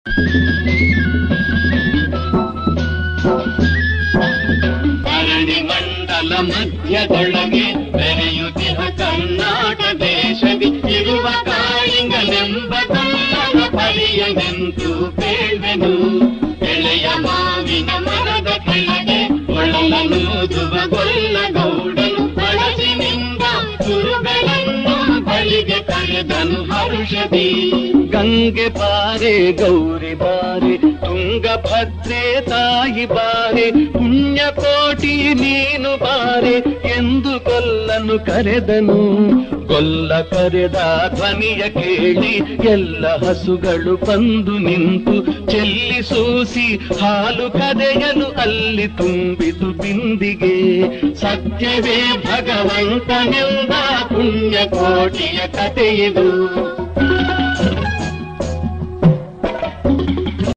ಧರಣಿ ಮಂಡಲ ಮಧ್ಯದೊಳಗೆ ಬೆರೆಯುತ್ತಿಹ ಕರ್ನಾಟ ದೇಶದಿ ಇರುವ ಕಾಳಿಂಗನೆಂಬ ಕನ್ನಡ ಪರಿಯನೆಂದು ಬೇಳ್ವೆನು ಎಳೆಯ ಮಾವಿನ ಮರದ ಕೆಳಗೆ ಒಳಲನೂದುವ ಗೊಲ್ಲ ಗೌಡನು ಬಳಸಿನಿಂದ ಸುರುಗಳನ್ನು ಬಳಿಗೆ ಕರೆದನು ಹರುಷದಿ ಗಂಗೆ ಬಾರೆ ಗೌರಿ ಬಾರೆ ತುಂಗಭದ್ರೆ ತಾಯಿ ಬಾರೆ ಪುಣ್ಯಕೋಟಿ ನೀನು ಬಾರೆ ಎಂದು ಕೊಲ್ಲನು ಕರೆದನು ಗೊಲ್ಲ ಕರೆದ ಧ್ವನಿಯ ಕೇಳಿ ಎಲ್ಲ ಹಸುಗಳು ಬಂದು ನಿಂತು ಚೆಲ್ಲಿ ಸೂಸಿ ಹಾಲು ಕದೆಯಲು ಅಲ್ಲಿ ತುಂಬಿತು ಬಿಂದಿಗೆ ಸತ್ಯವೇ ಭಗವಂತನೆಂದ ಪುಣ್ಯಕೋಟಿಯ ಕಥೆಯಿದು